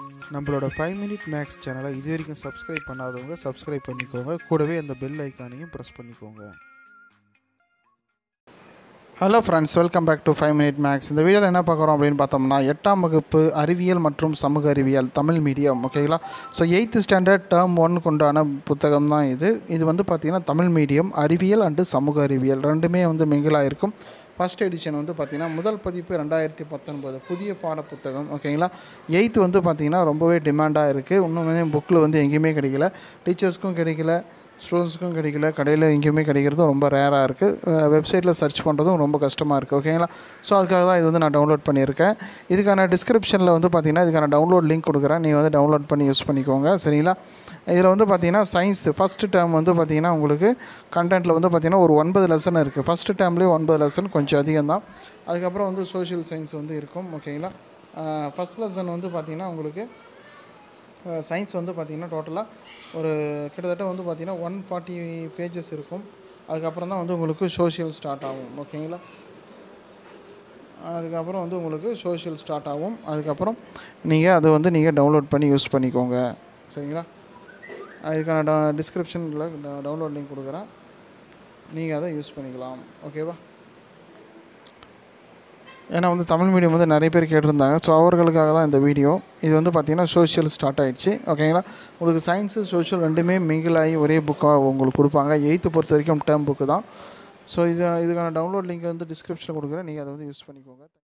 நம்மளோட five minute maths சேனலை இது வரைக்கும் சப்ஸ்கிரைப் பண்ணாதவங்க சப்ஸ்கிரைப் பண்ணிக்கோங்க கூடவே அந்த பெல் ஐக்கானையும் ப்ரெஸ் பண்ணிக்கோங்க hello friends welcome back to five minute max இந்த வீடியோவில் என்ன பார்க்குறோம் அப்படின்னு பார்த்தோம்னா எட்டாம் வகுப்பு அறிவியல் மற்றும் சமூக அறிவியல் தமிழ் மீடியம் ஓகேங்களா so eighth standard term one கொண்டான புத்தகம் தான் இது இது வந்து பார்த்திங்கன்னா தமிழ் மீடியம் அறிவியல் அண்டு சமூக அறிவியல் ரெண்டுமே வந்து மிங்கிளாக இருக்கும் ஃபஸ்ட் எடிஷன் வந்து பார்த்திங்கன்னா முதல் பதிப்பு ரெண்டாயிரத்தி பத்தொன்பது புதிய பாட புத்தகம் ஓகேங்களா எயித்து வந்து பார்த்திங்கன்னா ரொம்பவே டிமாண்டாக இருக்குது இன்னும் வந்து புக்கில் வந்து எங்கேயுமே கிடைக்கல டீச்சர்ஸ்க்கும் கிடைக்கல ஸ்டூடெண்ட்ஸ்க்கும் கிடைக்கல கடையில் எங்கேயுமே கிடைக்கிறதும் ரொம்ப ரேராக இருக்குது வெப்சைட்டில் சர்ச் பண்ணுறதும் ரொம்ப கஷ்டமாக இருக்குது ஓகேங்களா ஸோ அதுக்காக தான் இது வந்து நான் டவுன்லோட் பண்ணியிருக்கேன் இதுக்கான டிஸ்கிரிப்ஷனில் வந்து பார்த்திங்கன்னா இதுக்கான டவுன்லோட் லிங்க் கொடுக்குறேன் நீங்கள் வந்து டவுன்லோட் பண்ணி யூஸ் பண்ணிக்கோங்க சரிங்களா இதில் வந்து பார்த்திங்கன்னா சயின்ஸ் ஃபஸ்ட்டு டேர்ம் வந்து பார்த்திங்கன்னா உங்களுக்கு கண்டென்ட்டில் வந்து பார்த்திங்கன்னா ஒரு ஒன்பது லெசன் இருக்குது ஃபஸ்ட்டு டேர்ம்லேயே ஒன்பது லெசன் கொஞ்சம் அதிகம் தான் அதுக்கப்புறம் வந்து சோஷியல் சயின்ஸ் வந்து இருக்கும் ஓகேங்களா ஃபஸ்ட் லெசன் வந்து பார்த்திங்கன்னா உங்களுக்கு சயின்ஸ் வந்து பார்த்திங்கன்னா டோட்டலாக ஒரு கிட்டத்தட்ட வந்து பார்த்திங்கன்னா ஒன் ஃபார்ட்டி பேஜஸ் இருக்கும் அதுக்கப்புறம் தான் வந்து உங்களுக்கு சோஷியல் ஸ்டார்ட் ஆகும் ஓகேங்களா அதுக்கப்புறம் வந்து உங்களுக்கு சோஷியல் ஸ்டார்ட் ஆகும் அதுக்கப்புறம் நீங்கள் அதை வந்து நீங்கள் டவுன்லோட் பண்ணி யூஸ் பண்ணிக்கோங்க சரிங்களா அதுக்கான ட டிஸ்கிரிப்ஷனில் டவுன்லோட் லிங்க் கொடுக்குறேன் நீங்கள் அதை யூஸ் பண்ணிக்கலாம் ஓகேவா ஏன்னா வந்து தமிழ் மீடியம் வந்து நிறைய பேர் கேட்டிருந்தாங்க ஸோ அவர்களுக்காக தான் இந்த வீடியோ இது வந்து பார்த்திங்கன்னா சோஷியல் ஸ்டார்ட் ஆகிடுச்சு ஓகேங்களா உங்களுக்கு சயின்ஸு சோஷியல் ரெண்டுமே மிங்கிள் ஆகி ஒரே புக்காக உங்களுக்கு கொடுப்பாங்க எயித்து பொறுத்த வரைக்கும் டேர்ம் புக்கு தான் ஸோ இது இதுக்கான டவுன்லோட் லிங்க் வந்து டிஸ்கிரிப்ஷனில் கொடுக்குறேன் நீங்கள் அதை வந்து யூஸ் பண்ணிக்கோங்க